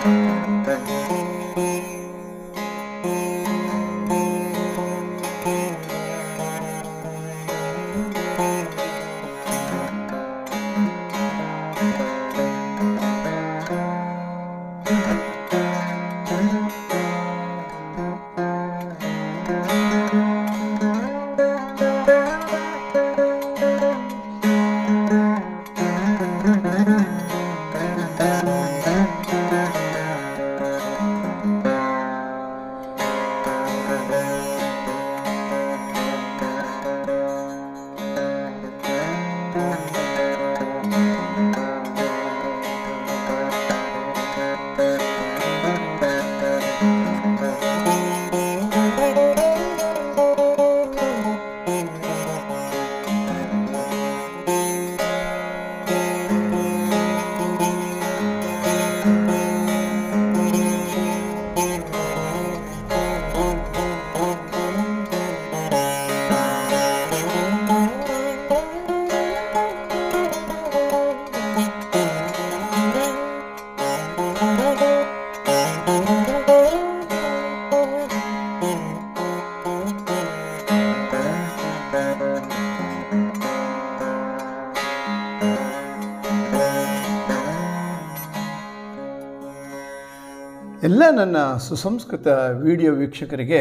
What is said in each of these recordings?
ಎಲ್ಲ ನನ್ನ ಸುಸಂಸ್ಕೃತ ವಿಡಿಯೋ ವೀಕ್ಷಕರಿಗೆ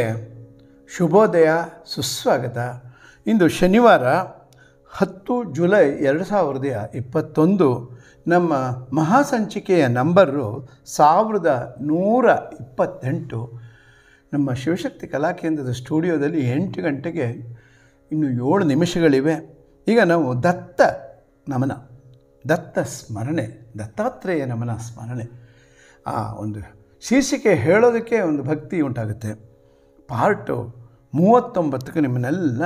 ಶುಭೋದಯ ಸುಸ್ವಾಗತ ಇಂದು ಶನಿವಾರ ಹತ್ತು ಜುಲೈ ಎರಡು ಸಾವಿರದ ಇಪ್ಪತ್ತೊಂದು ನಮ್ಮ ಮಹಾಸಂಚಿಕೆಯ ನಂಬರು ಸಾವಿರದ ನೂರ ಇಪ್ಪತ್ತೆಂಟು ನಮ್ಮ ಶಿವಶಕ್ತಿ ಕಲಾಕೇಂದ್ರದ ಸ್ಟುಡಿಯೋದಲ್ಲಿ ಎಂಟು ಗಂಟೆಗೆ ಇನ್ನು ಏಳು ನಿಮಿಷಗಳಿವೆ ಈಗ ನಾವು ದತ್ತ ನಮನ ದತ್ತ ಸ್ಮರಣೆ ದತ್ತಾತ್ರೇಯ ನಮನ ಸ್ಮರಣೆ ಆ ಒಂದು ಶೀರ್ಷಿಕೆ ಹೇಳೋದಕ್ಕೆ ಒಂದು ಭಕ್ತಿ ಉಂಟಾಗುತ್ತೆ ಪಾರ್ಟು ಮೂವತ್ತೊಂಬತ್ತಕ್ಕೆ ನಿಮ್ಮನ್ನೆಲ್ಲ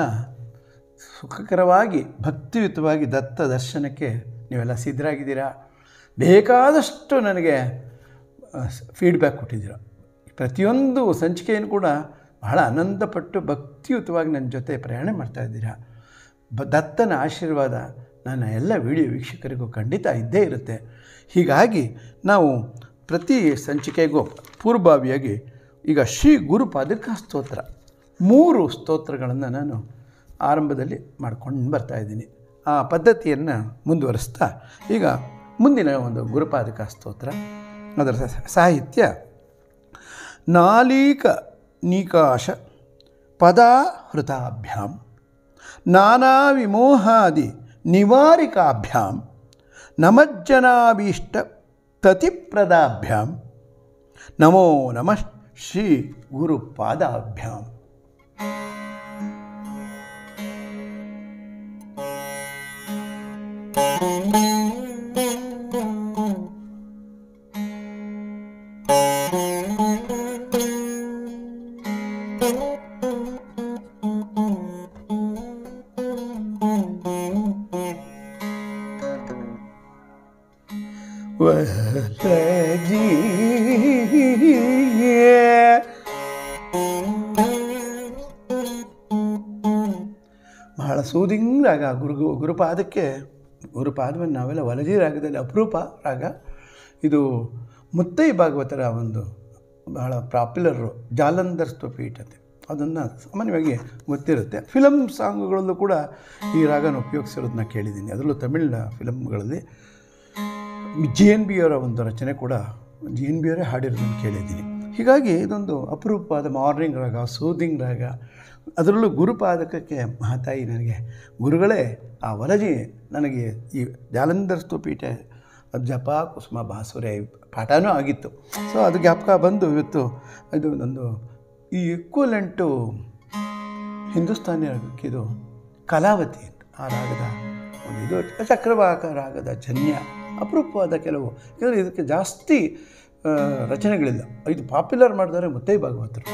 ಸುಖಕರವಾಗಿ ಭಕ್ತಿಯುತವಾಗಿ ದತ್ತ ದರ್ಶನಕ್ಕೆ ನೀವೆಲ್ಲ ಸಿದ್ಧರಾಗಿದ್ದೀರಾ ಬೇಕಾದಷ್ಟು ನನಗೆ ಫೀಡ್ಬ್ಯಾಕ್ ಕೊಟ್ಟಿದ್ದೀರ ಪ್ರತಿಯೊಂದು ಸಂಚಿಕೆಯನ್ನು ಕೂಡ ಬಹಳ ಆನಂದಪಟ್ಟು ಭಕ್ತಿಯುತವಾಗಿ ನನ್ನ ಜೊತೆ ಪ್ರಯಾಣ ಮಾಡ್ತಾಯಿದ್ದೀರಾ ಬ ದತ್ತನ ಆಶೀರ್ವಾದ ನನ್ನ ಎಲ್ಲ ವಿಡಿಯೋ ವೀಕ್ಷಕರಿಗೂ ಖಂಡಿತ ಇದ್ದೇ ಇರುತ್ತೆ ಹೀಗಾಗಿ ನಾವು ಪ್ರತಿ ಸಂಚಿಕೆಗೂ ಪೂರ್ವಭಾವಿಯಾಗಿ ಈಗ ಶ್ರೀ ಗುರುಪಾದಕ ಸ್ತೋತ್ರ ಮೂರು ಸ್ತೋತ್ರಗಳನ್ನು ನಾನು ಆರಂಭದಲ್ಲಿ ಮಾಡ್ಕೊಂಡು ಬರ್ತಾಯಿದ್ದೀನಿ ಆ ಪದ್ಧತಿಯನ್ನು ಮುಂದುವರಿಸ್ತಾ ಈಗ ಮುಂದಿನ ಒಂದು ಗುರುಪಾದಕ ಸ್ತೋತ್ರ ಅದರ ಸ- ಸಾಹಿತ್ಯ ನಾಲೀಕ ನೀಕಾಶ ಪದಾಹೃತಾಭ್ಯಾಂ ನಾನಾ ವಿಮೋಹಾದಿ ನಿವಾರಿಕಾಭ್ಯಾಂ ನಮಜ್ಜನಾಭೀಷ್ಟ ತತಿಪ್ರದಾಭ್ಯಾಂ ನಮೋ ನಮಃ ಶ್ರೀ ಗುರುಪಾದಾಭ್ಯಾಂ ಬಹಳ ಸೂದಿಂಗ್ ರಾಗ ಗುರು ಗುರುಪಾದಕ್ಕೆ ಗುರುಪಾದವನ್ನು ನಾವೆಲ್ಲ ವಲಜಿ ರಾಗದಲ್ಲಿ ಅಪರೂಪ ರಾಗ ಇದು ಮುತ್ತೈ ಭಾಗವತರ ಒಂದು ಬಹಳ ಪಾಪ್ಯುಲರು ಜಾಲಂಧರ್ ಸ್ತುಪೀಠತೆ ಅದನ್ನು ಸಾಮಾನ್ಯವಾಗಿ ಗೊತ್ತಿರುತ್ತೆ ಫಿಲಮ್ ಸಾಂಗ್ಗಳಲ್ಲೂ ಕೂಡ ಈ ರಾಗನ ಉಪಯೋಗಿಸಿರೋದನ್ನ ಕೇಳಿದ್ದೀನಿ ಅದರಲ್ಲೂ ತಮಿಳಿನ ಫಿಲಮ್ಗಳಲ್ಲಿ ಜಿ ಎನ್ ಬಿ ಅವರ ಒಂದು ರಚನೆ ಕೂಡ ಜಿ ಎನ್ ಬಿ ಅವರೇ ಹಾಡಿರೋದನ್ನು ಕೇಳಿದ್ದೀನಿ ಹೀಗಾಗಿ ಇದೊಂದು ಅಪರೂಪವಾದ ಮಾರ್ನಿಂಗ್ ರಾಗ ಸೂದಿಂಗ್ ರಾಗ ಅದರಲ್ಲೂ ಗುರುಪಾದಕಕ್ಕೆ ಮಹಾತಾಯಿ ನನಗೆ ಗುರುಗಳೇ ಆ ವರಜಿ ನನಗೆ ಈ ಜಾಲಂಧರ್ ಸ್ತೂಪೀಠ ಅದು ಜಪ ಕುಸುಮ ಬಾಸುರೆ ಪಾಠನೂ ಆಗಿತ್ತು ಸೊ ಅದು ಜ್ಞಾಪಕ ಬಂದು ಇವತ್ತು ಇದು ಒಂದು ಈ ಇಕ್ವಲೆಂಟು ಹಿಂದೂಸ್ತಾನಿ ರಾಗಕ್ಕೆ ಇದು ಕಲಾವತಿ ಅಂತ ಆ ರಾಗದ ಒಂದು ಇದು ಚಕ್ರವಾಕ ರಾಗದ ಜನ್ಯ ಅಪರೂಪವಾದ ಕೆಲವು ಯಾಕಂದರೆ ಇದಕ್ಕೆ ಜಾಸ್ತಿ ಆ, ರಚನೆಗಳಿಲ್ಲ ಇದು ಪಾಪ್ಯುಲರ್ ಮಾಡಿದರೆ ಮುತ್ತೈ ಭಾಗವತರು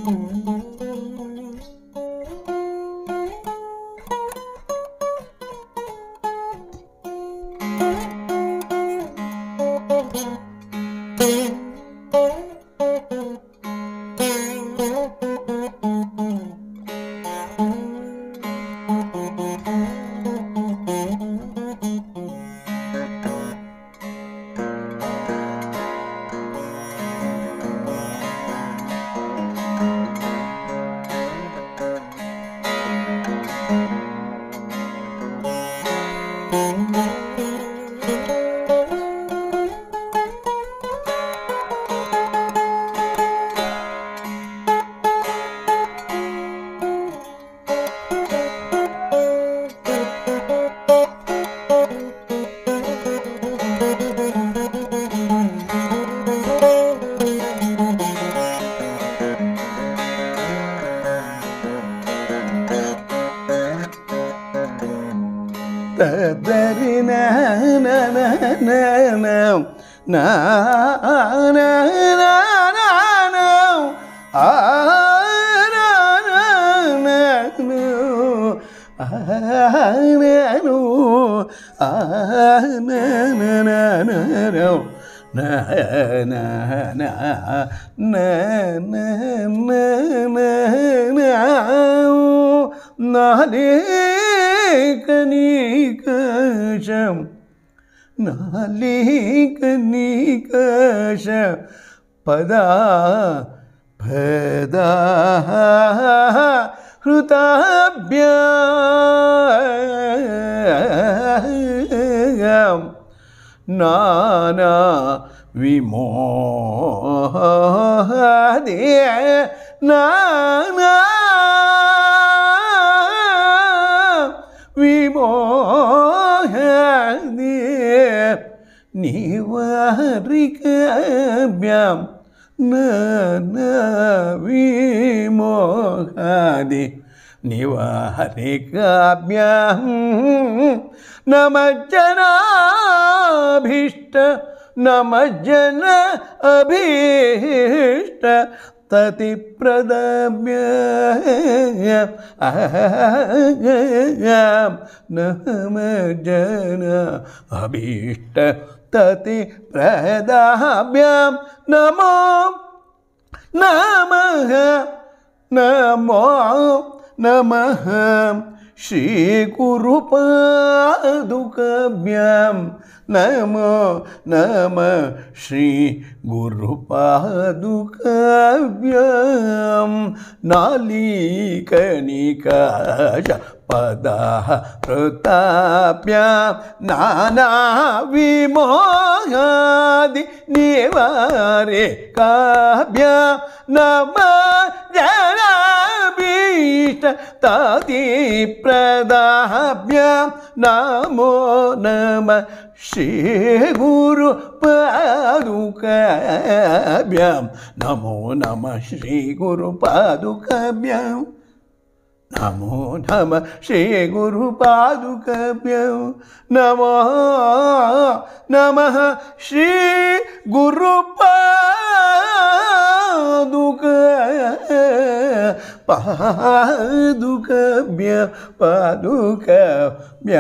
ತದರಿ ನ ನ ನ ನ ನ ನ ನ ನ ನ ನ ಆ ನ ನ ನ ನು. ಆ ನ ನು. ಆ ನ ನ ನ ನ ನು. ನ ನ ನ ನ ನ ನ ನ ನ ನಾನೇ ಕನಿಕಶಂ ನಾಲಿ ಕನಿಕಶ ಪದ ಪದ ಹೃತಾಭ್ಯಾಂ ನಾನಾ ವಿಮೋಹದೇ ನಾನಾ ವಿಮೋಹದೇ ನಿವಾರಿಕಭ್ಯಾಂ ನನ ವಿಮೋಹದೆ ನಿವಾರಿಕಾಭ್ಯಾಂ ನಮಜ್ಜನಾಭೀಷ್ಟ ನಮಜ್ಜನ ಅಭೀಷ್ಟ ತತಿಪ್ರದಮ್ಯ ನಮ ಜನ ಅಭೀಷ್ಟ ತತಿ ಪ್ರದಾಭ್ಯಾಂ ನಮೋ ನಮಃ ನಮೋ ನಮಃ ಶ್ರೀಗುರುಪಾದುಕಭ್ಯಾಂ ನಮೋ ನಮ ಶ್ರೀ ಗುರುಪಾದುಕಭ್ಯಾಂ ನಾಲೀಕನಿಕಾಶ ಪದ ಪ್ರತಾಪ್ಯಾಂ ನಾನಾ ವಿಮೋಹಾದಿ ನಿವಾರೆ ಕಾಭ್ಯ ನಮ ಜನಾಭೀಷ್ಟ ತಾತಿ ಪ್ರದಾಭ್ಯ ನಮೋ ನಮ ಶ್ರೀ ಗುರು ಪಾದುಕಾಭ್ಯಾಂ ನಮೋ ನಮ ಶ್ರೀ ಗುರು ಪಾದುಕಾಭ್ಯಾಂ ನಮೋ ನಮ ಶ್ರೀ ಗುರು ಪಾದುಕಭ್ಯಂ ನಮೋ ನಮಃ ಶ್ರೀ ಗುರು ಪಾದುಕ ಪಾದುಕಭ್ಯ ಪಾದುಕಭ್ಯ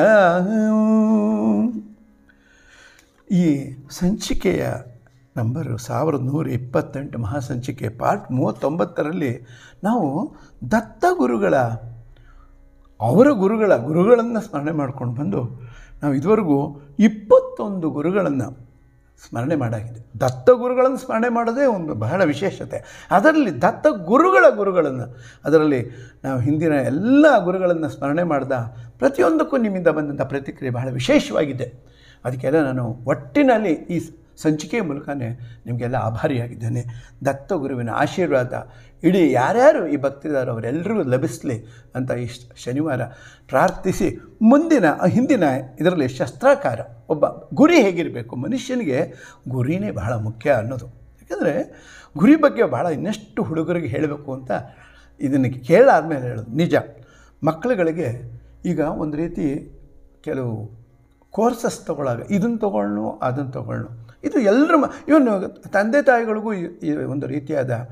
ಈ ಸಂಚಿಕೆಯ ನಂಬರು ಸಾವಿರದ ನೂರ ಇಪ್ಪತ್ತೆಂಟು ಮಹಾಸಂಚಿಕೆ ಪಾರ್ಟ್ ಮೂವತ್ತೊಂಬತ್ತರಲ್ಲಿ ನಾವು ದತ್ತ ಗುರುಗಳ ಅವರ ಗುರುಗಳ ಗುರುಗಳನ್ನು ಸ್ಮರಣೆ ಮಾಡ್ಕೊಂಡು ಬಂದು ನಾವು ಇದುವರೆಗೂ ಇಪ್ಪತ್ತೊಂದು ಗುರುಗಳನ್ನು ಸ್ಮರಣೆ ಮಾಡಾಗಿದೆ ದತ್ತ ಗುರುಗಳನ್ನು ಸ್ಮರಣೆ ಮಾಡೋದೇ ಒಂದು ಬಹಳ ವಿಶೇಷತೆ ಅದರಲ್ಲಿ ದತ್ತ ಗುರುಗಳ ಗುರುಗಳನ್ನು ಅದರಲ್ಲಿ ನಾವು ಹಿಂದಿನ ಎಲ್ಲ ಗುರುಗಳನ್ನು ಸ್ಮರಣೆ ಮಾಡಿದ ಪ್ರತಿಯೊಂದಕ್ಕೂ ನಿಮ್ಮಿಂದ ಬಂದಂಥ ಪ್ರತಿಕ್ರಿಯೆ ಬಹಳ ವಿಶೇಷವಾಗಿದೆ ಅದಕ್ಕೆಲ್ಲ ನಾನು ಒಟ್ಟಿನಲ್ಲಿ ಈ ಸಂಚಿಕೆಯ ಮೂಲಕನೇ ನಿಮಗೆಲ್ಲ ಆಭಾರಿಯಾಗಿದ್ದೇನೆ ದತ್ತ ಗುರುವಿನ ಆಶೀರ್ವಾದ ಇಡೀ ಯಾರ್ಯಾರು ಈ ಭಕ್ತಿದಾರರು ಅವರೆಲ್ಲರಿಗೂ ಲಭಿಸಲಿ ಅಂತ ಈ ಶ- ಶನಿವಾರ ಪ್ರಾರ್ಥಿಸಿ ಮುಂದಿನ ಹಿಂದಿನ ಇದರಲ್ಲಿ ಶಸ್ತ್ರಾಕಾರ ಒಬ್ಬ ಗುರಿ ಹೇಗಿರಬೇಕು ಮನುಷ್ಯನಿಗೆ ಗುರಿನೇ ಬಹಳ ಮುಖ್ಯ ಅನ್ನೋದು ಯಾಕಂದರೆ ಗುರಿ ಬಗ್ಗೆ ಭಾಳ ಇನ್ನಷ್ಟು ಹುಡುಗರಿಗೆ ಹೇಳಬೇಕು ಅಂತ ಇದನ್ನು ಕೇಳಾದ್ಮೇಲೆ ಹೇಳೋದು ನಿಜ ಮಕ್ಕಳುಗಳಿಗೆ ಈಗ ಒಂದು ರೀತಿ ಕೆಲವು ಕೋರ್ಸಸ್ ತೊಗೊಳಾಗ ಇದನ್ನು ತೊಗೊಳ್ಳು ಅದನ್ನು ತೊಗೊಳ್ಳು ಇದು ಎಲ್ಲರ ಮ ಇವನು ತಂದೆ ತಾಯಿಗಳಿಗೂ ಈ- ಈ ಒಂದು ರೀತಿಯಾದ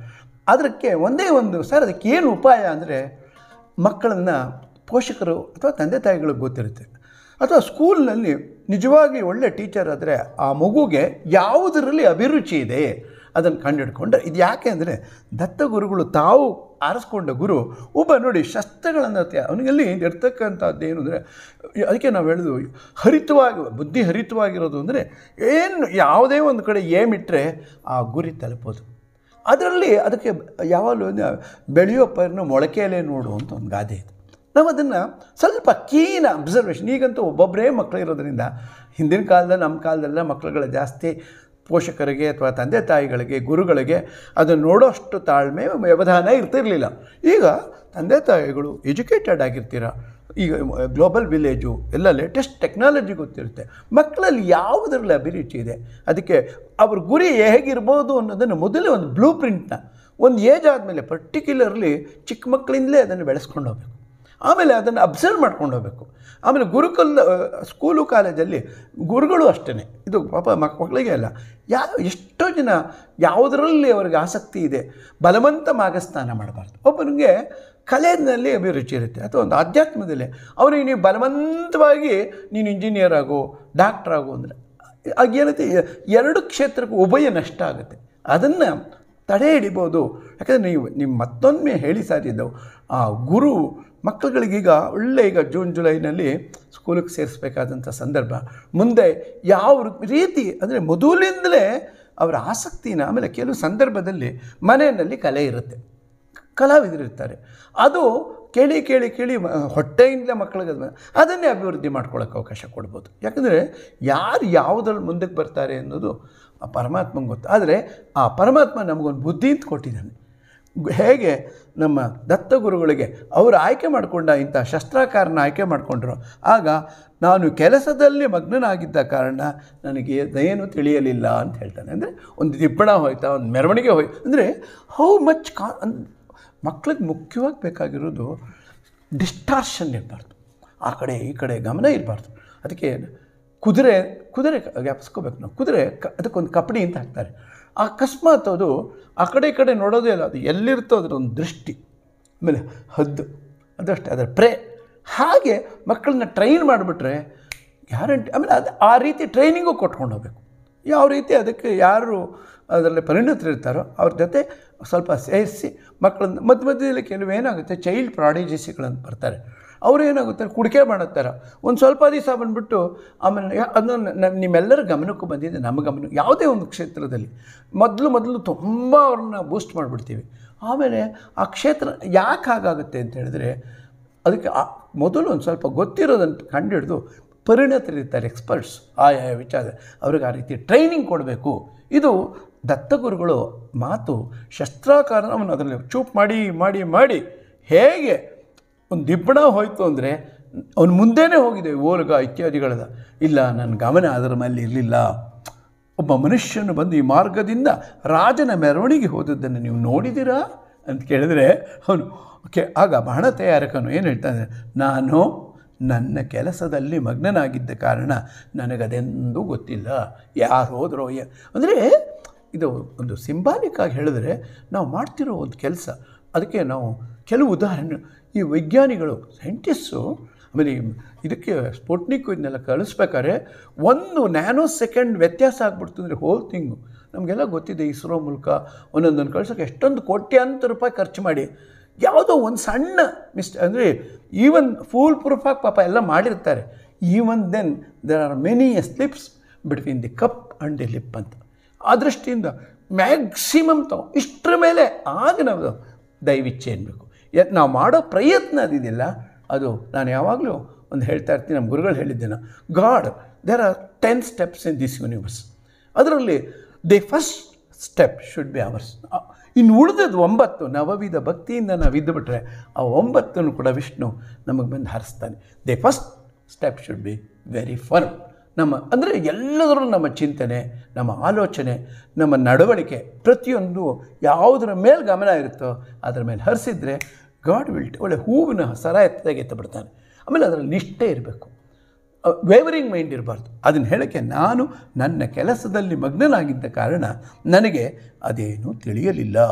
ಅದಕ್ಕೆ ಒಂದೇ ಒಂದು ಸರ್ ಅದಕ್ಕೆ ಏನು ಉಪಾಯ ಅಂದರೆ ಮಕ್ಕಳನ್ನು ಪೋಷಕರು ಅಥವಾ ತಂದೆ ತಾಯಿಗಳಿಗೆ ಗೊತ್ತಿರುತ್ತೆ ಅಥವಾ ಸ್ಕೂಲ್ನಲ್ಲಿ ನಿಜವಾಗಿ ಒಳ್ಳೆ ಟೀಚರ್ ಆದರೆ ಆ ಮಗುಗೆ ಯಾವುದರಲ್ಲಿ ಅಭಿರುಚಿ ಇದೆ ಅದನ್ನು ಕಂಡುಹಿಡ್ಕೊಂಡ್ರೆ ಇದು ಯಾಕೆ ಅಂದರೆ ದತ್ತ ಗುರುಗಳು ತಾವು ಆರಿಸ್ಕೊಂಡ ಗುರು ಒಬ್ಬ ನೋಡಿ ಶಸ್ತ್ರಗಳನ್ನು ಅವನಿಗಲ್ಲಿ ಇರ್ತಕ್ಕಂಥದ್ದು ಏನು ಅಂದರೆ ಅದಕ್ಕೆ ನಾವು ಹೇಳೋದು ಹರಿತವಾಗಿ ಬುದ್ಧಿ ಹರಿತವಾಗಿರೋದು ಅಂದರೆ ಏನು ಯಾವುದೇ ಒಂದು ಕಡೆ ಏಮಿಟ್ಟರೆ ಆ ಗುರಿ ತಲುಪೋದು ಅದರಲ್ಲಿ ಅದಕ್ಕೆ ಯಾವಾಗಲೂ ಒಂದು ಬೆಳೆಯೋ ಪೈರನ್ನು ಮೊಳಕೆಯಲ್ಲೇ ನೋಡು ಅಂತ ಒಂದು ಗಾದೆ ಇದೆ ನಾವು ಅದನ್ನು ಸ್ವಲ್ಪ ಕೀನ ಅಬ್ಸರ್ವೇಷನ್ ಈಗಂತೂ ಒಬ್ಬೊಬ್ಬರೇ ಮಕ್ಕಳಿರೋದ್ರಿಂದ ಹಿಂದಿನ ಕಾಲದಲ್ಲಿ ನಮ್ಮ ಕಾಲದಲ್ಲ ಮಕ್ಕಳುಗಳ ಜಾಸ್ತಿ ಪೋಷಕರಿಗೆ ಅಥವಾ ತಂದೆ ತಾಯಿಗಳಿಗೆ ಗುರುಗಳಿಗೆ ಅದನ್ನು ನೋಡೋಷ್ಟು ತಾಳ್ಮೆ ವ್ಯವಧಾನ ಇರ್ತಿರಲಿಲ್ಲ ಈಗ ತಂದೆ ತಾಯಿಗಳು ಎಜುಕೇಟೆಡ್ ಆಗಿರ್ತೀರ ಈಗ ಗ್ಲೋಬಲ್ ವಿಲೇಜು ಎಲ್ಲ ಲೇಟೆಸ್ಟ್ ಟೆಕ್ನಾಲಜಿ ಗೊತ್ತಿರುತ್ತೆ ಮಕ್ಕಳಲ್ಲಿ ಯಾವುದರಲ್ಲಿ ಅಭಿರುಚಿ ಇದೆ ಅದಕ್ಕೆ ಅವ್ರ ಗುರಿ ಹೇಗಿರ್ಬೋದು ಅನ್ನೋದನ್ನು ಮೊದಲೇ ಒಂದು ಬ್ಲೂ ಪ್ರಿಂಟ್ನ ಒಂದು ಏಜ್ ಆದಮೇಲೆ ಪರ್ಟಿಕ್ಯುಲರ್ಲಿ ಚಿಕ್ಕ ಮಕ್ಕಳಿಂದಲೇ ಅದನ್ನು ಬೆಳೆಸ್ಕೊಂಡು ಹೋಗ್ಬೇಕು ಆಮೇಲೆ ಅದನ್ನು ಅಬ್ಸರ್ವ್ ಮಾಡ್ಕೊಂಡು ಹೋಗಬೇಕು ಆಮೇಲೆ ಗುರುಕುಲ ಸ್ಕೂಲು ಕಾಲೇಜಲ್ಲಿ ಗುರುಗಳು ಅಷ್ಟೇ ಇದು ಪಾಪ ಮಕ್ ಮಕ್ಕಳಿಗೆ ಅಲ್ಲ ಯಾವ ಎಷ್ಟೋ ಜನ ಯಾವುದರಲ್ಲಿ ಅವ್ರಿಗೆ ಆಸಕ್ತಿ ಇದೆ ಬಲವಂತ ಮಾಗಸ್ನಾನ ಮಾಡಬಾರ್ದು ಒಬ್ಬನಿಗೆ ಕಲೆಯಲ್ಲಿ ಅಭಿರುಚಿ ಇರುತ್ತೆ ಅಥವಾ ಒಂದು ಆಧ್ಯಾತ್ಮದಲ್ಲಿ ಅವನಿಗೆ ನೀವು ಬಲವಂತವಾಗಿ ನೀನು ಇಂಜಿನಿಯರ್ ಆಗು ಡಾಕ್ಟ್ರ್ ಆಗು ಅಂದರೆ ಆಗೇನೈತೆ ಎರಡು ಕ್ಷೇತ್ರಕ್ಕೂ ಉಭಯ ನಷ್ಟ ಆಗುತ್ತೆ ಅದನ್ನು ತಡೆ ಹಿಡಿಬೋದು ಯಾಕಂದರೆ ನೀವು ನಿಮ್ಮ ಮತ್ತೊಮ್ಮೆ ಹೇಳಿ ಸಾರಿದ್ದವು ಆ ಗುರು ಮಕ್ಕಳುಗಳಿಗೀಗ ಒಳ್ಳೆ ಈಗ ಜೂನ್ ಜುಲೈನಲ್ಲಿ ಸ್ಕೂಲಿಗೆ ಸೇರಿಸ್ಬೇಕಾದಂಥ ಸಂದರ್ಭ ಮುಂದೆ ಯಾವ ರೀತಿ ಅಂದರೆ ಮೊದಲಿಂದಲೇ ಅವರ ಆಸಕ್ತಿನ ಆಮೇಲೆ ಕೆಲವು ಸಂದರ್ಭದಲ್ಲಿ ಮನೆಯಲ್ಲಿ ಕಲೆ ಇರುತ್ತೆ ಕಲಾವಿದರಿರ್ತಾರೆ ಅದು ಕೇಳಿ ಕೇಳಿ ಕೇಳಿ ಮ- ಹೊಟ್ಟೆಯಿಂದಲೇ ಮಕ್ಕಳಿಗೆ ಅದು- ಅದನ್ನೇ ಅಭಿವೃದ್ಧಿ ಮಾಡ್ಕೊಳ್ಳೋಕೆ ಅವಕಾಶ ಕೊಡ್ಬೋದು ಯಾಕಂದರೆ ಯಾರು ಯಾವುದ್ರಲ್ಲಿ ಮುಂದಕ್ಕೆ ಬರ್ತಾರೆ ಅನ್ನೋದು ಆ ಪರಮಾತ್ಮಂಗೆ ಗೊತ್ತು ಆದರೆ ಆ ಪರಮಾತ್ಮ ನಮಗೊಂದು ಬುದ್ಧಿ ಅಂತ ಕೊಟ್ಟಿದ್ದಾನೆ ಗು- ಹೇಗೆ ನಮ್ಮ ದತ್ತಗುರುಗಳಿಗೆ ಅವರು ಆಯ್ಕೆ ಮಾಡಿಕೊಂಡ ಇಂಥ ಶಸ್ತ್ರಾಕಾರನ ಆಯ್ಕೆ ಮಾಡಿಕೊಂಡ್ರು ಆಗ ನಾನು ಕೆಲಸದಲ್ಲಿ ಮಗ್ನನಾಗಿದ್ದ ಕಾರಣ ನನಗೆ ಏನು ತಿಳಿಯಲಿಲ್ಲ ಅಂತ ಹೇಳ್ತಾನೆ ಅಂದರೆ ಒಂದು ದಿಬ್ಬಣ ಹೋಯ್ತಾ ಒಂದು ಮೆರವಣಿಗೆ ಹೋಯ್ತು ಅಂದರೆ ಹೌ ಮಚ್ ಕಾ ಅನ್ ಮಕ್ಳಿಗೆ ಮುಖ್ಯವಾಗಿ ಬೇಕಾಗಿರೋದು ಡಿಸ್ಟಾರ್ಷನ್ ಇರಬಾರ್ದು ಆ ಕಡೆ ಈ ಕಡೆ ಗಮನ ಇರಬಾರ್ದು ಅದಕ್ಕೆ ಕುದುರೆ ಕುದುರೆ ಜ್ಞಾಪಿಸ್ಕೋಬೇಕು ನಾವು ಕುದುರೆ ಕ ಅದಕ್ಕೊಂದು ಕಪಡಿ ಅಂತ ಹಾಕ್ತಾರೆ ಅಕಸ್ಮಾತ್ ಅದು ಆ ಕಡೆ ಈ ಕಡೆ ನೋಡೋದೇ ಇಲ್ಲ ಅದು ಎಲ್ಲಿರ್ತೋ ಅದರ ಒಂದು ದೃಷ್ಟಿ ಆಮೇಲೆ ಹದ್ದು ಅದಷ್ಟೇ ಅದರ ಪ್ರೇ ಹಾಗೆ ಮಕ್ಕಳನ್ನ ಟ್ರೈನ್ ಮಾಡಿಬಿಟ್ರೆ ಗ್ಯಾರಂಟಿ ಆಮೇಲೆ ಅದು ಆ ರೀತಿ ಟ್ರೈನಿಂಗು ಕೊಟ್ಕೊಂಡು ಹೋಗಬೇಕು ಯಾವ ರೀತಿ ಅದಕ್ಕೆ ಯಾರು ಅದರಲ್ಲಿ ಪರಿಣಿತರಿರ್ತಾರೋ ಅವ್ರ ಜೊತೆ ಸ್ವಲ್ಪ ಸೇರಿಸಿ ಮಕ್ಕಳನ್ನ ಮಧ್ಯ ಮಧ್ಯದಲ್ಲಿ ಕೆಲವು ಏನಾಗುತ್ತೆ ಚೈಲ್ಡ್ ಪ್ರಾಡಿಜಿಸಿಗಳಂತ ಬರ್ತಾರೆ ಅವರು ಏನಾಗುತ್ತೆ ಕುಡಿಕೆ ಮಾಡುತ್ತಾರೆ ಒಂದು ಸ್ವಲ್ಪ ದಿವಸ ಬಂದುಬಿಟ್ಟು ಆಮೇಲೆ ಯಾ- ಅದನ್ನು ನ- ನಿಮ್ಮೆಲ್ಲರ ಗಮನಕ್ಕೂ ಬಂದಿದೆ ನಮ್ಮ ಗಮನ ಯಾವುದೇ ಒಂದು ಕ್ಷೇತ್ರದಲ್ಲಿ ಮೊದಲು ಮೊದಲು ತುಂಬ ಅವ್ರನ್ನ ಬೂಸ್ಟ್ ಮಾಡಿಬಿಡ್ತೀವಿ ಆಮೇಲೆ ಆ ಕ್ಷೇತ್ರ ಯಾಕೆ ಹಾಗಾಗುತ್ತೆ ಅಂತ ಹೇಳಿದ್ರೆ ಅದಕ್ಕೆ ಆ ಮೊದಲು ಒಂದು ಸ್ವಲ್ಪ ಗೊತ್ತಿರೋದನ್ನು ಕಂಡುಹಿಡಿದು ಪರಿಣತರಿರ್ತಾರೆ ಎಕ್ಸ್ಪರ್ಟ್ಸ್ ಆಯಾ ವಿಚಾರ ಅವ್ರಿಗೆ ಆ ರೀತಿ ಟ್ರೈನಿಂಗ್ ಕೊಡಬೇಕು ಇದು ದತ್ತಗುರುಗಳು ಮಾತು ಶಸ್ತ್ರಾಕಾರ ಅವನು ಅದರಲ್ಲಿ ಚೂಪ್ ಮಾಡಿ ಮಾಡಿ ಮಾಡಿ ಹೇಗೆ ಒಂದು ದಿಬ್ಬಣ ಹೋಯಿತು ಅಂದರೆ ಅವನು ಮುಂದೆನೇ ಹೋಗಿದೆ ಓಲಗ ಇತ್ಯಾದಿಗಳದ ಇಲ್ಲ ನನ್ನ ಗಮನ ಅದರ ಮೇಲೆ ಇರಲಿಲ್ಲ ಒಬ್ಬ ಮನುಷ್ಯನು ಬಂದು ಈ ಮಾರ್ಗದಿಂದ ರಾಜನ ಮೆರವಣಿಗೆ ಹೋದದ್ದನ್ನು ನೀವು ನೋಡಿದ್ದೀರಾ ಅಂತ ಕೇಳಿದ್ರೆ ಅವನು ಓಕೆ ಆಗ ಬಾಣ ತಯಾರಕನು ಏನು ಹೇಳ್ತಾನೆ ನಾನು ನನ್ನ ಕೆಲಸದಲ್ಲಿ ಮಗ್ನನಾಗಿದ್ದ ಕಾರಣ ನನಗದೆಂದೂ ಗೊತ್ತಿಲ್ಲ ಯಾರು ಹೋದ್ರೋ ಏ ಅಂದರೆ ಇದು ಒಂದು ಸಿಂಬಾಲಿಕ್ ಆಗಿ ಹೇಳಿದ್ರೆ ನಾವು ಮಾಡ್ತಿರೋ ಒಂದು ಕೆಲಸ ಅದಕ್ಕೆ ನಾವು ಕೆಲವು ಉದಾಹರಣೆ ಈ ವಿಜ್ಞಾನಿಗಳು ಸೈಂಟಿಸ್ಟು ಆಮೇಲೆ ಈ ಇದಕ್ಕೆ ಸ್ಪುಟ್ನಿಕ್ ಇದನ್ನೆಲ್ಲ ಕಳಿಸ್ಬೇಕಾದ್ರೆ ಒಂದು ನ್ಯಾನೋ ಸೆಕೆಂಡ್ ವ್ಯತ್ಯಾಸ ಆಗ್ಬಿಡ್ತು ಅಂದರೆ ಹೋಲ್ ಥಿಂಗು ನಮಗೆಲ್ಲ ಗೊತ್ತಿದೆ ಇಸ್ರೋ ಮೂಲಕ ಒಂದೊಂದನ್ನು ಕಳ್ಸೋಕ್ಕೆ ಎಷ್ಟೊಂದು ಕೋಟ್ಯಾಂತರ ರೂಪಾಯಿ ಖರ್ಚು ಮಾಡಿ ಯಾವುದೋ ಒಂದು ಸಣ್ಣ ಮಿಸ್ ಅಂದರೆ ಈವನ್ ಫೂಲ್ ಪ್ರೂಫಾಗಿ ಪಾಪ ಎಲ್ಲ ಮಾಡಿರ್ತಾರೆ even then there are many slips between the cup and the lip ಅಂತ ಆ ದೃಷ್ಟಿಯಿಂದ ಮ್ಯಾಕ್ಸಿಮಮ್ ತಗೋ ಇಷ್ಟರ ಮೇಲೆ ಆಗ ನಾವು ದಯವಿಚ್ಛೆ ಅನ್ಬೇಕು ಯ ನಾವು ಮಾಡೋ ಪ್ರಯತ್ನ ಅದಿದೆಯಲ್ಲ ಅದು ನಾನು ಯಾವಾಗಲೂ ಒಂದು ಹೇಳ್ತಾ ಇರ್ತೀನಿ ನಮ್ಮ ಗುರುಗಳು ಹೇಳಿದ್ದೇನೆ god there are ten steps in this universe ಅದರಲ್ಲಿ the first step should be ours ಇನ್ನು ಉಳಿದದ್ದು ಒಂಬತ್ತು ನವವಿಧ ಭಕ್ತಿಯಿಂದ ನಾವು ಇದ್ದುಬಿಟ್ರೆ ಆ ಒಂಬತ್ತನ್ನು ಕೂಡ ವಿಷ್ಣು ನಮಗೆ ಬಂದು ಹರಿಸ್ತಾನೆ the first step should be very firm ನಮ್ಮ ಅಂದರೆ ಎಲ್ಲದರಲ್ಲೂ ನಮ್ಮ ಚಿಂತನೆ ನಮ್ಮ ಆಲೋಚನೆ ನಮ್ಮ ನಡವಳಿಕೆ ಪ್ರತಿಯೊಂದು ಯಾವುದರ ಮೇಲೆ ಗಮನ ಇರುತ್ತೋ ಅದರ ಮೇಲೆ ಹರಿಸಿದ್ರೆ ಗಾಡ್ ವಿಲ್ ಒಳ್ಳೆ ಹೂವಿನ ಸರ ಎತ್ತದಾಗೆ ಎತ್ತ ಬಿಡ್ತಾನೆ ಆಮೇಲೆ ಅದರಲ್ಲಿ ನಿಷ್ಠೆ ಇರಬೇಕು ವೇವರಿಂಗ್ ಮೈಂಡ್ ಇರಬಾರ್ದು ಅದನ್ನು ಹೇಳೋಕ್ಕೆ ನಾನು ನನ್ನ ಕೆಲಸದಲ್ಲಿ ಮಗ್ನನಾಗಿದ್ದ ಕಾರಣ ನನಗೆ ಅದೇನು ತಿಳಿಯಲಿಲ್ಲ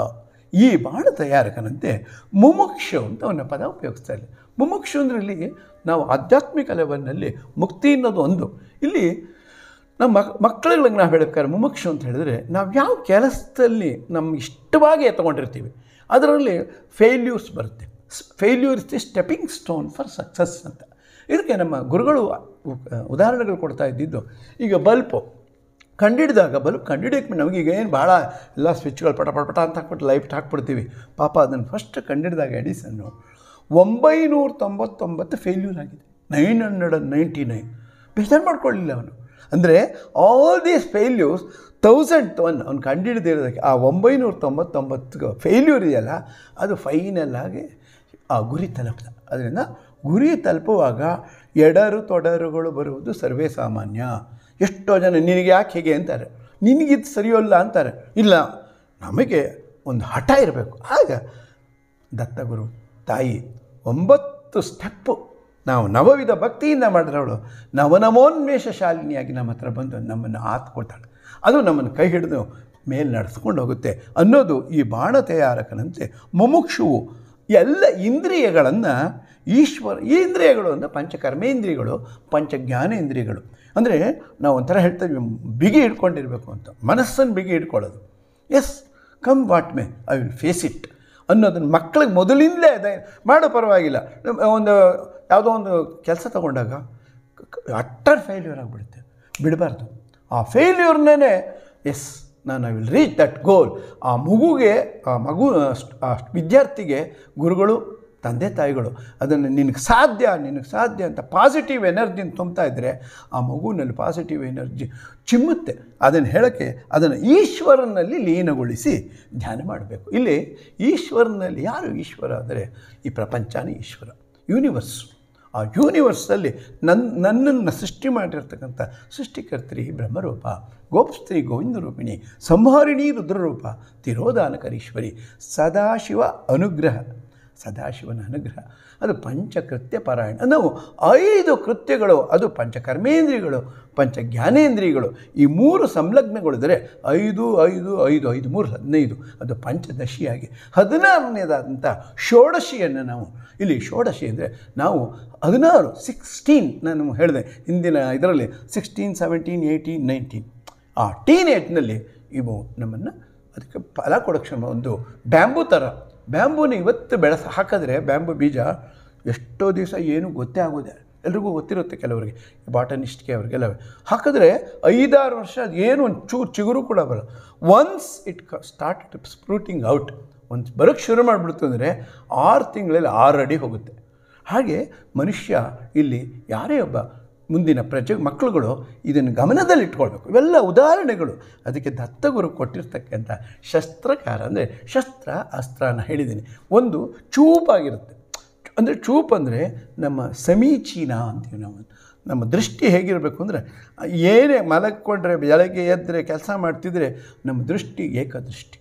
ಈ ಬಾಣ ತಯಾರಕನಂತೆ ಮುಮುಕ್ಷು ಅಂತ ಅವನ ಪದ ಉಪಯೋಗಿಸ್ತಾ ಇಲ್ಲ ಮುಮುಕ್ಷು ಅಂದರೆ ಇಲ್ಲಿ ನಾವು ಆಧ್ಯಾತ್ಮಿಕ ಲೆವೆಲ್ನಲ್ಲಿ ಮುಕ್ತಿ ಅನ್ನೋದು ಒಂದು ಇಲ್ಲಿ ನಮ್ಮ ಮಕ್ ಮಕ್ಕಳುಗಳಿಗೆ ನಾವು ಹೇಳ್ಬೇಕಾದ್ರೆ ಮುಮುಕ್ಷು ಅಂತ ಹೇಳಿದ್ರೆ ನಾವು ಯಾವ ಕೆಲಸದಲ್ಲಿ ನಮ್ಗೆ ಇಷ್ಟವಾಗಿ ತೊಗೊಂಡಿರ್ತೀವಿ ಅದರಲ್ಲಿ ಫೇಲ್ಯೂರ್ಸ್ ಬರುತ್ತೆ failure is the stepping stone for success ಅಂತ ಇದಕ್ಕೆ ನಮ್ಮ ಗುರುಗಳು ಉ- ಉದಾಹರಣೆಗಳು ಕೊಡ್ತಾ ಇದ್ದಿದ್ದು ಈಗ ಬಲ್ಪು ಕಂಡಿಡಿದಾಗ ಬಲ್ಬ್ ಕಂಡಿಡಿಯಕ್ಕೆ ನಮಗೆ ಈಗ ಏನು ಭಾಳ ಎಲ್ಲ ಸ್ವಿಚ್ಗಳು ಪಟ ಪಟ ಪಟ ಅಂತ ಹಾಕ್ಬಿಟ್ಟು ಲೈಟ್ ಹಾಕ್ಬಿಡ್ತೀವಿ ಪಾಪ ಅದನ್ನು ಫಸ್ಟ್ ಕಂಡಿಡಿದಾಗ ಎಡಿಸನ್ನು ಒಂಬೈನೂರ ತೊಂಬತ್ತೊಂಬತ್ತು ಫೇಲ್ಯೂರ್ ಆಗಿದೆ nine hundred and ninety nine ಬೇಜಾರು ಮಾಡ್ಕೊಳ್ಳಿಲ್ಲ ಅವನು ಅಂದರೆ all these failures thousand one ಅವ್ನು ಕಂಡುಹಿಡಿದಿರೋದಕ್ಕೆ ಆ ಒಂಬೈನೂರ ತೊಂಬತ್ತೊಂಬತ್ತು ಫೇಲ್ಯೂರ್ ಇದೆಯಲ್ಲ ಅದು ಫೈನಲ್ ಆಗಿ ಆ ಗುರಿ ತಲುಪಿದ ಅದರಿಂದ ಗುರಿ ತಲುಪುವಾಗ ಎಡರು ತೊಡರುಗಳು ಬರುವುದು ಸರ್ವೇ ಸಾಮಾನ್ಯ ಎಷ್ಟೋ ಜನ ನಿನಗೆ ಯಾಕೆ ಹೇಗೆ ಅಂತಾರೆ ನಿನಗಿದು ಸರಿಯೋಲ್ಲ ಅಂತಾರೆ ಇಲ್ಲ ನಮಗೆ ಒಂದು ಹಠ ಇರಬೇಕು ಆಗ ದತ್ತಗುರು ತಾಯಿ ಒಂಬತ್ತು ಸ್ಟೆಪ್ಪು ನಾವು ನವವಿಧ ಭಕ್ತಿಯಿಂದ ಮಾಡಿದವಳು ನವನಮೋನ್ಮೇಷ ಶಾಲಿನಿಯಾಗಿ ನಮ್ಮ ಹತ್ರ ಬಂದು ನಮ್ಮನ್ನು ಆತ್ಕೊಳ್ತಾಳೆ ಅದು ನಮ್ಮನ್ನು ಕೈ ಹಿಡಿದು ಮೇಲೆ ನಡೆಸ್ಕೊಂಡು ಹೋಗುತ್ತೆ ಅನ್ನೋದು ಈ ಬಾಣ ತಯಾರಕನಂತೆ ಮುಮುಕ್ಷುವು ಎಲ್ಲ ಇಂದ್ರಿಯಗಳನ್ನು ಈಶ್ವರ ಈ ಇಂದ್ರಿಯಗಳು ಅಂದರೆ ಪಂಚಕರ್ಮೇಂದ್ರಿಯಗಳು ಪಂಚ ಜ್ಞಾನೇಂದ್ರಿಯಗಳು ಅಂದರೆ ನಾವು ಒಂಥರ ಹೇಳ್ತೀವಿ ಬಿಗಿ ಹಿಡ್ಕೊಂಡಿರಬೇಕು ಅಂತ ಮನಸ್ಸನ್ನು ಬಿಗಿ ಹಿಡ್ಕೊಳ್ಳೋದು yes come what may I will face it ಅನ್ನೋದನ್ನು ಮಕ್ಕಳಿಗೆ ಮೊದಲಿಂದಲೇ ಅದೇ ಮಾಡೋ ಪರವಾಗಿಲ್ಲ ಒಂದು ಯಾವುದೋ ಒಂದು ಕೆಲಸ ತಗೊಂಡಾಗ ಅಟ್ಟರ್ ಫೇಲ್ಯೂರ್ ಆಗಿಬಿಡುತ್ತೆ ಬಿಡಬಾರ್ದು ಆ ಫೇಲ್ಯೂರ್ನೇ ಎಸ್ ನಾನು I will reach that goal ಆ ಮಗುಗೆ ಆ ಮಗು ಆ ವಿದ್ಯಾರ್ಥಿಗೆ ಗುರುಗಳು ತಂದೆ ತಾಯಿಗಳು ಅದನ್ನು ನಿನಗೆ ಸಾಧ್ಯ ನಿನಗೆ ಸಾಧ್ಯ ಅಂತ ಪಾಸಿಟಿವ್ ಎನರ್ಜಿನ ತುಂಬ್ತಾ ಇದ್ದರೆ ಆ ಮಗುವಿನಲ್ಲಿ ಪಾಸಿಟಿವ್ ಎನರ್ಜಿ ಚಿಮ್ಮುತ್ತೆ ಅದನ್ನು ಹೇಳೋಕ್ಕೆ ಅದನ್ನು ಈಶ್ವರನಲ್ಲಿ ಲೀನಗೊಳಿಸಿ ಧ್ಯಾನ ಮಾಡಬೇಕು ಇಲ್ಲಿ ಈಶ್ವರನಲ್ಲಿ ಯಾರು ಈಶ್ವರ ಅಂದರೆ ಈ ಪ್ರಪಂಚನೇ ಈಶ್ವರ ಯೂನಿವರ್ಸ್ ಆ ಯೂನಿವರ್ಸಲ್ಲಿ ನನ್ನ ನನ್ನನ್ನು ಸೃಷ್ಟಿ ಮಾಡಿರ್ತಕ್ಕಂಥ ಸೃಷ್ಟಿಕರ್ತ್ರಿ ಬ್ರಹ್ಮರೂಪ ಗೋಪಸ್ತ್ರೀ ಗೋವಿಂದ ರೂಪಿಣಿ ಸಂಹಾರಿಣಿ ರುದ್ರರೂಪ ತಿರೋಧಾನಕರೀಶ್ವರಿ ಸದಾಶಿವ ಅನುಗ್ರಹ ಸದಾಶಿವನ ಅನುಗ್ರಹ ಅದು ಪಂಚಕೃತ್ಯ ಪಾರಾಯಣ ನಾವು ಐದು ಕೃತ್ಯಗಳು ಅದು ಪಂಚಕರ್ಮೇಂದ್ರಿಯಗಳು ಪಂಚ ಜ್ಞಾನೇಂದ್ರಿಯಗಳು ಈ ಮೂರು ಸಂಲಗ್ನಗೊಳಿದರೆ ಐದು ಐದು ಐದು ಐದು ಮೂರು ಹದಿನೈದು ಅದು ಪಂಚದಶಿಯಾಗಿ ಹದಿನಾರನೇದಾದಂಥ ಷೋಡಶಿಯನ್ನು ನಾವು ಇಲ್ಲಿ ಷೋಡಶಿ ಅಂದರೆ ನಾವು ಹದಿನಾರು ಸಿಕ್ಸ್ಟೀನ್ ನಾನು ಹೇಳಿದೆ ಹಿಂದಿನ ಇದರಲ್ಲಿ ಸಿಕ್ಸ್ಟೀನ್ ಸೆವೆಂಟೀನ್ ಏಯ್ಟೀನ್ ನೈನ್ಟೀನ್ ಆ ಟೀನ್ ಏಜ್ನಲ್ಲಿ ಇವು ನಮ್ಮನ್ನು ಅದಕ್ಕೆ ಫಲ ಕೊಡೋಕ್ಕೆ ಒಂದು ಬ್ಯಾಂಬೂ ಥರ ಬ್ಯಾಂಬೂನ ಇವತ್ತು ಬೆಳೆಸ ಹಾಕಿದ್ರೆ ಬ್ಯಾಂಬೂ ಬೀಜ ಎಷ್ಟೋ ದಿವಸ ಏನೂ ಗೊತ್ತೇ ಆಗೋದೆ ಎಲ್ರಿಗೂ ಗೊತ್ತಿರುತ್ತೆ ಕೆಲವರಿಗೆ ಬಾಟನಿಸ್ಟ್ಗೆ ಅವ್ರಿಗೆಲ್ಲ ಹಾಕಿದ್ರೆ ಐದಾರು ವರ್ಷ ಅದು ಏನು ಒಂದು ಚೂರು ಚಿಗುರು ಕೂಡ ಬರಲ್ಲ once it start sprouting out ಒಂದು ಬರೋಕ್ಕೆ ಶುರು ಮಾಡಿಬಿಡ್ತು ಅಂದರೆ ಆರು ತಿಂಗಳಲ್ಲಿ ಆರು ಅಡಿ ಹೋಗುತ್ತೆ ಹಾಗೆ ಮನುಷ್ಯ ಇಲ್ಲಿ ಯಾರೇ ಒಬ್ಬ ಮುಂದಿನ ಪ್ರಜೆ ಮಕ್ಕಳುಗಳು ಇದನ್ನು ಗಮನದಲ್ಲಿಟ್ಕೊಳ್ಬೇಕು ಇವೆಲ್ಲ ಉದಾಹರಣೆಗಳು ಅದಕ್ಕೆ ದತ್ತಗುರು ಕೊಟ್ಟಿರ್ತಕ್ಕಂಥ ಶಸ್ತ್ರಕಾರ ಅಂದರೆ ಶಸ್ತ್ರ ಅಸ್ತ್ರನ ಹೇಳಿದ್ದೀನಿ ಒಂದು ಚೂಪಾಗಿರುತ್ತೆ ಅಂದರೆ ಚೂಪ್ ಅಂದರೆ ನಮ್ಮ ಸಮೀಚೀನ ಅಂತೀವಿ ನಾವು ನಮ್ಮ ದೃಷ್ಟಿ ಹೇಗಿರಬೇಕು ಅಂದರೆ ಏನೇ ಮಲಕ್ಕೊಂಡ್ರೆ ಬೆಳಗ್ಗೆ ಎದ್ದರೆ ಕೆಲಸ ಮಾಡ್ತಿದ್ರೆ ನಮ್ಮ ದೃಷ್ಟಿ ಏಕದೃಷ್ಟಿ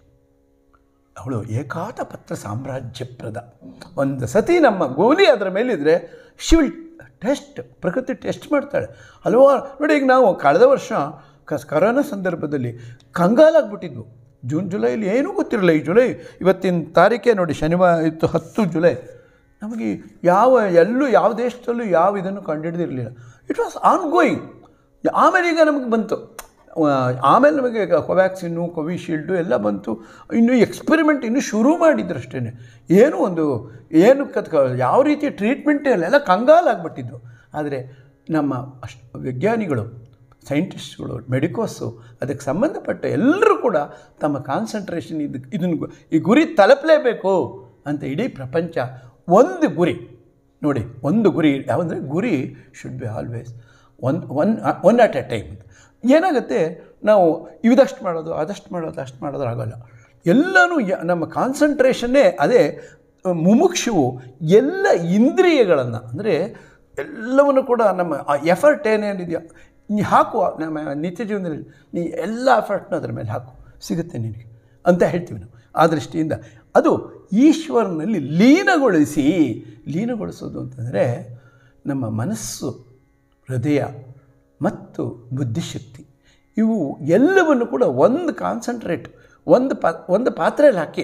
ಅವಳು ಏಕಾತ ಪತ್ರ ಸಾಮ್ರಾಜ್ಯಪ್ರದ ಒಂದು ಸತಿ ನಮ್ಮ ಗೋಲಿ ಅದರ ಮೇಲಿದ್ರೆ ಶಿವಿಲ್ ಟೆಸ್ಟ್ ಪ್ರಕೃತಿ ಟೆಸ್ಟ್ ಮಾಡ್ತಾಳೆ ಹಲವಾರು ನೋಡಿ ಈಗ ನಾವು ಕಳೆದ ವರ್ಷ ಕಸ್ ಕರೋನಾ ಸಂದರ್ಭದಲ್ಲಿ ಕಂಗಾಲಾಗ್ಬಿಟ್ಟಿದ್ವು ಜೂನ್ ಜುಲೈಲಿ ಏನೂ ಗೊತ್ತಿರಲಿಲ್ಲ ಈ ಜುಲೈ ಇವತ್ತಿನ ತಾರೀಕೆ ನೋಡಿ ಶನಿವಾರ ಇತ್ತು ಹತ್ತು ಜುಲೈ ನಮಗೆ ಯಾವ ಎಲ್ಲೂ ಯಾವ ದೇಶದಲ್ಲೂ ಯಾವ ಇದನ್ನು ಕಂಡುಹಿಡಿದಿರಲಿಲ್ಲ ಇಟ್ ವಾಸ್ ಆನ್ ಗೋಯಿಂಗ್ ಆಮೇಲೆ ಈಗ ನಮಗೆ ಬಂತು ಆ, ಆಮೇಲೆ ನಮಗೆ ಕೋವ್ಯಾಕ್ಸಿನ್ನು ಕೋವಿಶೀಲ್ಡು ಎಲ್ಲ ಬಂತು ಇನ್ನು ಎಕ್ಸ್ಪೆರಿಮೆಂಟ್ ಇನ್ನೂ ಶುರು ಮಾಡಿದ್ರು ಅಷ್ಟೇ ಏನು ಒಂದು ಏನು ಕತ್ ಯಾವ ರೀತಿ ಟ್ರೀಟ್ಮೆಂಟ್ ಇಲ್ಲ ಎಲ್ಲ ಕಂಗಾಲಾಗ್ಬಿಟ್ಟಿದ್ದು ಆದರೆ ನಮ್ಮ ಅಷ್ಟು ವಿಜ್ಞಾನಿಗಳು ಸೈಂಟಿಸ್ಟ್ಗಳು ಮೆಡಿಕೋಸು ಅದಕ್ಕೆ ಸಂಬಂಧಪಟ್ಟ ಎಲ್ಲರೂ ಕೂಡ ತಮ್ಮ ಕಾನ್ಸಂಟ್ರೇಷನ್ ಇದು ಇದನ್ನು ಗು- ಈ ಗುರಿ ತಲುಪಲೇಬೇಕು ಅಂತ ಇಡೀ ಪ್ರಪಂಚ ಒಂದು ಗುರಿ ನೋಡಿ ಒಂದು ಗುರಿ ಯಾವುದಂದರೆ ಗುರಿ should be always one one one at a time ಏನಾಗುತ್ತೆ ನಾವು ಇದಷ್ಟು ಮಾಡೋದು ಅದಷ್ಟು ಮಾಡೋದು ಅಷ್ಟು ಮಾಡೋದು ಆಗೋಲ್ಲ ಎಲ್ಲನೂ ಯ- ನಮ್ಮ ಕಾನ್ಸಂಟ್ರೇಷನ್ನೇ ಅದೇ ಮುಮುಕ್ಷುವು ಎಲ್ಲ ಇಂದ್ರಿಯಗಳನ್ನು ಅಂದರೆ ಎಲ್ಲವನ್ನು ಕೂಡ ನಮ್ಮ ಆ ಎಫರ್ಟ್ ಏನೇನಿದೆಯೋ ನೀ ಹಾಕು ನಮ್ಮ ನಿತ್ಯ ಜೀವನದಲ್ಲಿ ನೀ ಎಲ್ಲ ಎಫರ್ಟ್ನ ಅದ್ರ ಮೇಲೆ ಹಾಕು ಸಿಗುತ್ತೆ ನಿನಗೆ ಅಂತ ಹೇಳ್ತೀವಿ ನಾವು ಆ ದೃಷ್ಟಿಯಿಂದ ಅದು ಈಶ್ವರನಲ್ಲಿ ಲೀನಗೊಳಿಸಿ ಲೀನಗೊಳಿಸೋದು ಅಂತಂದರೆ ನಮ್ಮ ಮನಸ್ಸು ಹೃದಯ ಮತ್ತು ಬುದ್ಧಿಶಕ್ತಿ ಇವು ಎಲ್ಲವನ್ನು ಕೂಡ ಒಂದು ಕಾನ್ಸಂಟ್ರೇಟ್ ಒಂದು ಪಾ ಒಂದು ಪಾತ್ರೆಯಲ್ಲಿ ಹಾಕಿ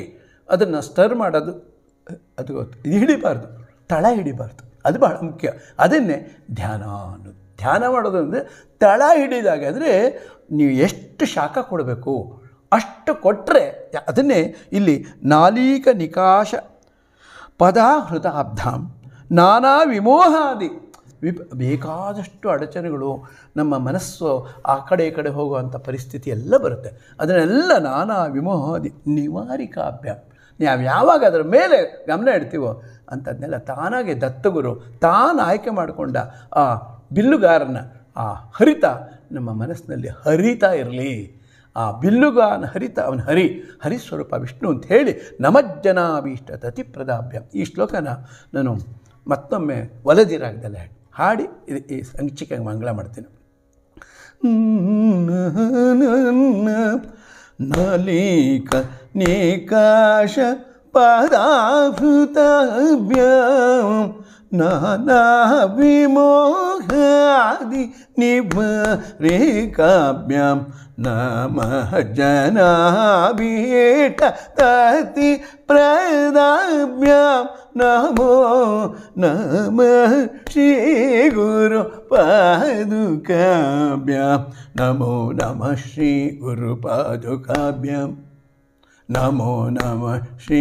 ಅದನ್ನು ಸ್ಟರ್ ಮಾಡೋದು ಅದು ಗೊತ್ತು ಇದು ಹಿಡಿಬಾರ್ದು ತಳ ಹಿಡಿಬಾರ್ದು ಅದು ಬಹಳ ಮುಖ್ಯ ಅದನ್ನೇ ಧ್ಯಾನ ಅನ್ನೋದು ಧ್ಯಾನ ಮಾಡೋದು ಅಂದರೆ ತಳ ಹಿಡಿದಾಗ ಅಂದರೆ ನೀವು ಎಷ್ಟು ಶಾಖ ಕೊಡಬೇಕು ಅಷ್ಟು ಕೊಟ್ಟರೆ ಅದನ್ನೇ ಇಲ್ಲಿ ನಾಲೀಕ ನಿಕಾಶ ಪದಾಹೃತಾಬ್ಧಾಂ ನಾನಾ ವಿಮೋಹಾದಿ ವಿಪ್ ಬೇಕಾದಷ್ಟು ಅಡಚಣೆಗಳು ನಮ್ಮ ಮನಸ್ಸು ಆ ಕಡೆ ಈ ಕಡೆ ಹೋಗುವಂಥ ಪರಿಸ್ಥಿತಿ ಎಲ್ಲ ಬರುತ್ತೆ ಅದನ್ನೆಲ್ಲ ನಾನಾ ವಿಮೋಹಾದಿ ನಿವಾರಿಕಾಭ್ಯಾಮ್ ನಾವು ಯಾವಾಗ ಅದರ ಮೇಲೆ ಗಮನ ಇಡ್ತೀವೋ ಅಂಥದ್ದನ್ನೆಲ್ಲ ತಾನಾಗೆ ದತ್ತಗುರು ತಾನು ಆಯ್ಕೆ ಮಾಡಿಕೊಂಡ ಆ ಬಿಲ್ಲುಗಾರನ ಆ ಹರಿತ ನಮ್ಮ ಮನಸ್ಸಿನಲ್ಲಿ ಹರಿತಾ ಇರಲಿ ಆ ಬಿಲ್ಲುಗಾನ ಹರಿತ ಅವನ ಹರಿ ಹರಿಸ್ವರೂಪ ವಿಷ್ಣು ಅಂತ ಹೇಳಿ ನಮಜ್ಜನಾಭೀಷ್ಟ ತತಿಪ್ರದಾಭ್ಯ ಈ ಶ್ಲೋಕನ ನಾನು ಮತ್ತೊಮ್ಮೆ ಒಲದಿರಾಗ್ದಲ್ಲ ಹಾಡಿ ಇದು ಈ ಸಂಚಿಕೆಗೆ ಮಂಗಳ ಮಾಡ್ತೀನಿ ನಲಿಕ ನಿಕಾಶ ಪದಾಭೃತಾಭ್ಯಾಂ ನಾನಾ ವಿಮೋಹಾದಿ ನಿಭರೇಕಾಭ್ಯಾಂ ನಮಃ ಜನಾಭೀಟ ತತಿ ಪ್ರದಾಭ್ಯಾಂ ನಮೋ ನಮಃ ಶ್ರೀ ಗುರು ಪಾದುಕಾಭ್ಯಾಂ ನಮೋ ನಮಃ ಶ್ರೀ ಗುರು ಪಾದುಕಾಭ್ಯಾಂ ನಮೋ ನಮಃ ಶ್ರೀ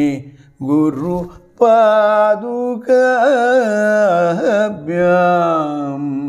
ಗುರು ಪಾದುಕಾಭ್ಯಾಂ